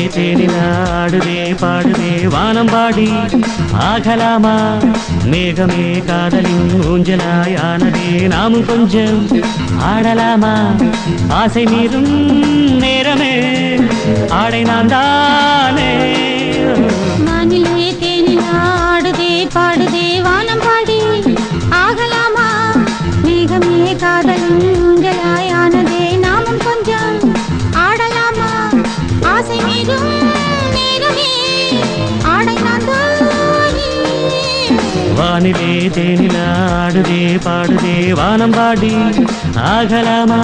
தேனிலாடுதே பாடுதே வானம்பாடி ஆகலாமா மேகமே காதலின் ஊஞ்சலாயானதே நாமும் கொஞ்சம் ஆடலாமா ஆசை மீறும் நேரமே ஆடை நான் தானே வானிலே தேனில் ஆடுதே பாடுதே வானம் பாடி ஆகலாமா மேகமே காதலும் ஊஞ்சலாய் ஆனதே நாமும் கொஞ்சம் ஆடலாமா ஆசை மீதும் நேரமே ஆடை நான் தானே. வானிலே தேனிலாடுதே பாடுதே வானம்பாடி ஆகலாமா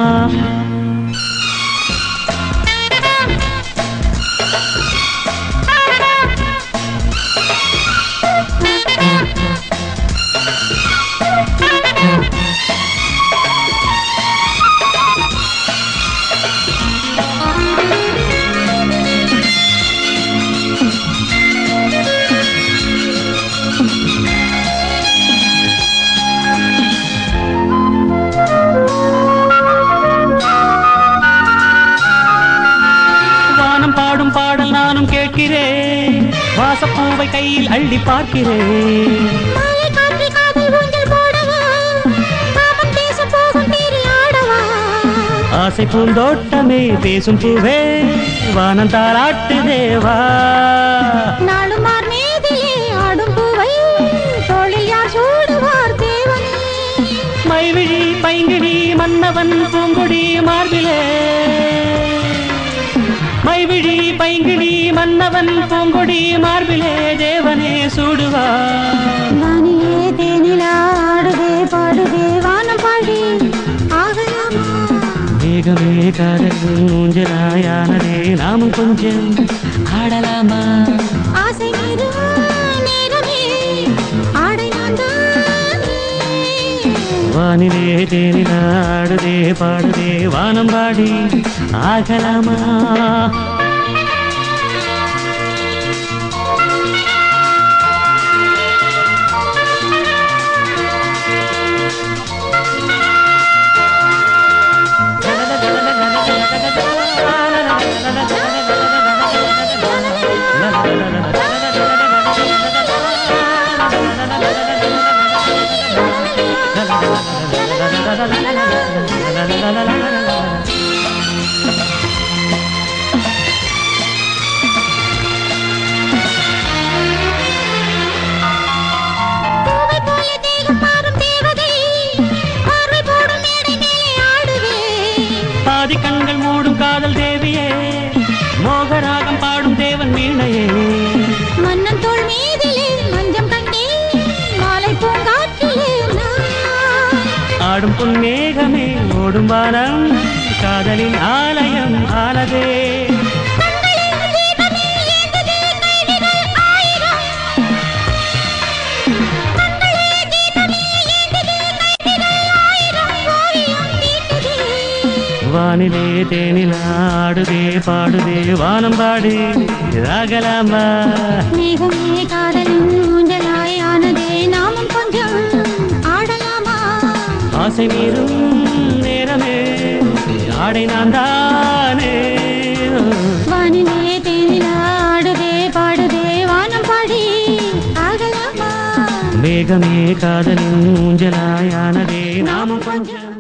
வானம் பாடும் பாடல் நானும் கேட்கிறேன் வாசப்பூவை கையில் அள்ளி பார்க்கிறேன் மாலை காற்றில் காதல் ஊஞ்சல் போடவா காமம் பேச போகும் தேறி ஆடவா ஆசை பூந்தோட்டமே பேசும் பூவே வானம் தாராட்டு தேவா நாளும் மார் மீதிலே ஆடும் பூவை தோளில் யார் சூடுவார் தேவனே மைவிழி பைங்கிழி மன்னவன் பூங்குடி மார்பிலே மைவிழி பைங்கிழி மன்னவன் பூங்குடி மார்பிலே தேவனே சூடுவா வானிலே தேனிலா ஆடுதே பாடுதே வானம் பாடி ஆகலாமா மேகமே காதல் ஊஞ்சலாயானதே நாமும் கொஞ்சம் ஆடலாமா ஆசை மீதும் நேரமே ஆடை நான் தானே. வானிலே தேனிலாடுதே பாடுதே வானம் பாடி ஆகலாமா பூவை போல தேகம் மாறும் தேவதை பார்வை போடும் மேடை மேலே ஆடுவே பாதி கண்கள் மூடும் காதல் தேவியே மோகராகம் பாடும் தேவன் வீணையே மன்னன் தோள் மீதிலே மஞ்சம் கண்டே மாலை பூங்காற்றிலே நான் ஆடும் பொன்மேகமே ஓடும் வானம் காதலின் ஆலயம் ஆனதே கண்களில் தீபமே ஏந்ததே கைவிரல் ஆயிரம் கண்களே தீபமே ஏந்ததே கைவிரல் ஆயிரம் ஓவியம் தீட்டுதே வானிலே தேனில் ஆடுதே பாடுதே வானம் பாடு ராகலாமா மேகமே காதலின் ஊஞ்சலாய் ஆனதே நாமும் கொஞ்சம் ஆடலாமா ஆசை மீறும் நேரமே ஆடை நான் தானே வானிலே தேனில் ஆடுதே பாடுதே வானம் பாடி ஆகலாமா மேகமே காதலின் ஊஞ்சலாயானதே நாமும் கொஞ்சம்